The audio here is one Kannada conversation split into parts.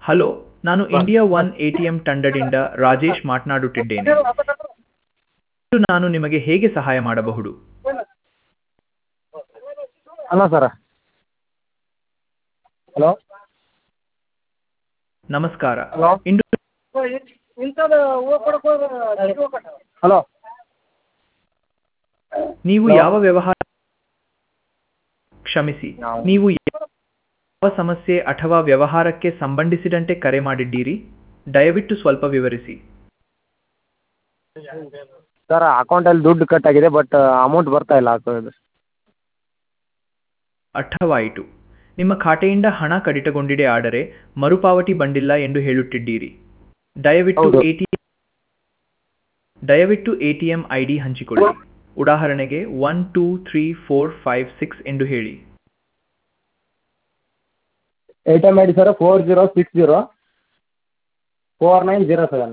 ಹಲೋ ನಾನು ಇಂಡಿಯಾ ಒನ್ ಎಟಿಎಂ ತಂಡದಿಂದ ರಾಜೇಶ್ ಮಾತನಾಡುತ್ತಿದ್ದೇನೆ ಇಂದು ನಾನು ನಿಮಗೆ ಹೇಗೆ ಸಹಾಯ ಮಾಡಬಹುದು ಹಲೋ ಸರ ಹಲೋ ನಮಸ್ಕಾರ ಹಲೋ ಇಂದು ಹಲೋ ನೀವು ಹಲೋ. ಯಾವ ವ್ಯವಹಾರ ಕ್ಷಮಿಸಿ ನಾವು- ನೀವು ಯಾವ ಸಮಸ್ಯೆ ಅಥವಾ ವ್ಯವಹಾರಕ್ಕೆ ಸಂಬಂಧಿಸಿದಂತೆ ಕರೆ ಮಾಡಿದ್ದೀರಿ ದಯವಿಟ್ಟು ಸ್ವಲ್ಪ ವಿವರಿಸಿ ಸರ್ ಅಕೌಂಟಲ್ಲಿ ದುಡ್ಡು ಕಟ್ ಆಗಿದೆ ಬಟ್ ಅಮೌಂಟ್ ಬರ್ತಾ ಇಲ್ಲ ಹಾಕೋದು ಅರ್ಥವಾಯಿತು ನಿಮ್ಮ ಖಾತೆಯಿಂದ ಹಣ ಕಡಿತಗೊಂಡಿದೆ ಆದರೆ ಮರುಪಾವತಿ ಬಂದಿಲ್ಲ ಎಂದು ಹೇಳುತ್ತಿದ್ದೀರಿ ದಯವಿಟ್ಟು ಹೌದು. ಎಟಿಎಂ ದಯವಿಟ್ಟು ಎಟಿಎಂ ಐ ಡಿ ಹಂಚಿಕೊಳ್ಳಿ ಉದಾಹರಣೆಗೆ one two three four five six ಎಂದು ಹೇಳಿ A T M I D sir four zero six zero four nine zero seven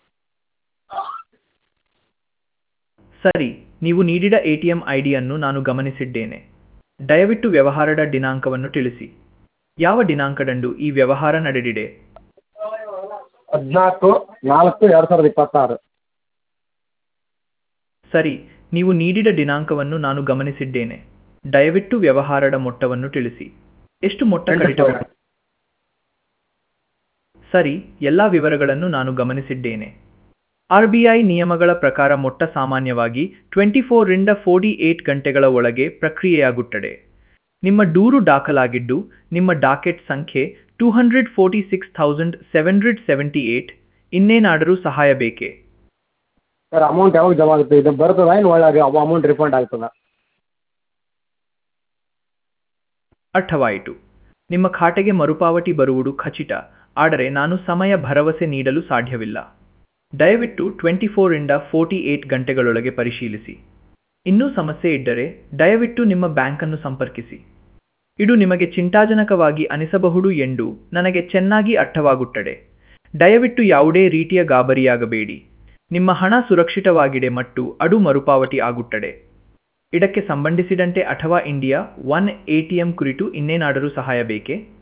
ಸರಿ ನೀವು ನೀಡಿದ ಎಟಿಎಂ ಐ ಡಿಯನ್ನು ನಾನು ಗಮನಿಸಿದ್ದೇನೆ ದಯವಿಟ್ಟು ವ್ಯವಹಾರದ ದಿನಾಂಕವನ್ನು ತಿಳಿಸಿ ಯಾವ ದಿನಾಂಕದಂದು ಈ ವ್ಯವಹಾರ ನಡೆದಿದೆ ಹದಿನಾಲ್ಕು ನಾಲ್ಕು ಎರಡು ಸಾವಿರದ ಇಪ್ಪತ್ತಾರು ಸರಿ ನೀವು ನೀಡಿದ ದಿನಾಂಕವನ್ನು ನಾನು ಗಮನಿಸಿದ್ದೇನೆ ದಯವಿಟ್ಟು ವ್ಯವಹಾರದ ಮೊತ್ತವನ್ನು ತಿಳಿಸಿ ಎಷ್ಟು ಮೊತ್ತ ಎಂಟು ಕಡಿತಗೊಂಡಿದೆ ಸರಿ ಎಲ್ಲಾ ವಿವರಗಳನ್ನು ನಾನು ಗಮನಿಸಿದ್ದೇನೆ ಆರ್ ಬಿ ಐ ನಿಯಮಗಳ ಪ್ರಕಾರ ಮೊಟ್ಟ ಸಾಮಾನ್ಯವಾಗಿ ಟ್ವೆಂಟಿ ಫೋರ್ರಿಂದ ಫೋರ್ಟಿ ಏಟ್ ಗಂಟೆಗಳ ಒಳಗೆ ಪ್ರಕ್ರಿಯೆಯಾಗುತ್ತದೆ ನಿಮ್ಮ ದೂರು ದಾಖಲಾಗಿದ್ದು ನಿಮ್ಮ ಡಾಕೆಟ್ ಸಂಖ್ಯೆ two hundred forty six thousand seven hundred seventy eight ಇನ್ನೇನಾದರೂ ಸಹಾಯ ಬೇಕೇ ಸರ್ ಅಮೌಂಟ್ ಯಾವಾಗ ಜಮಾ ಆಗುತ್ತೆ ಇದು ಬರ್ತದ ಏನು ಒಳ್ಳೆ ಅಮೌಂಟ್ ರಿಫಂಡ್ ಆಗ್ತದ ಅರ್ಥವಾಯಿತು ನಿಮ್ಮ ಖಾತೆಗೆ ಮರುಪಾವತಿ ಬರುವುದು ಖಚಿತ ಆದರೆ ನಾನು ಸಮಯ ಭರವಸೆ ನೀಡಲು ಸಾಧ್ಯವಿಲ್ಲ ದಯವಿಟ್ಟು ಟ್ವೆಂಟಿ ಫೋರಿಂದ ಫೋರ್ಟಿ ಏಟ್ ಗಂಟೆಗಳೊಳಗೆ ಪರಿಶೀಲಿಸಿ ಇನ್ನೂ ಸಮಸ್ಯೆ ಇದ್ದರೆ ದಯವಿಟ್ಟು ನಿಮ್ಮ ಬ್ಯಾಂಕನ್ನು ಸಂಪರ್ಕಿಸಿ ಇದು ನಿಮಗೆ ಚಿಂತಾಜನಕವಾಗಿ ಅನಿಸಬಹುದು ಎಂದು ನನಗೆ ಚೆನ್ನಾಗಿ ಅರ್ಥವಾಗುತ್ತದೆ ದಯವಿಟ್ಟು ಯಾವುದೇ ರೀತಿಯ ಗಾಬರಿಯಾಗಬೇಡಿ ನಿಮ್ಮ ಹಣ ಸುರಕ್ಷಿತವಾಗಿದೆ ಮತ್ತು ಅದು ಮರುಪಾವತಿ ಆಗುತ್ತದೆ ಇದಕ್ಕೆ ಸಂಬಂಧಿಸಿದಂತೆ ಅಥವಾ ಇಂಡಿಯಾ ಒನ್ ಎಟಿಎಂ ಕುರಿತು ಇನ್ನೇನಾದರೂ ಸಹಾಯ ಬೇಕೇ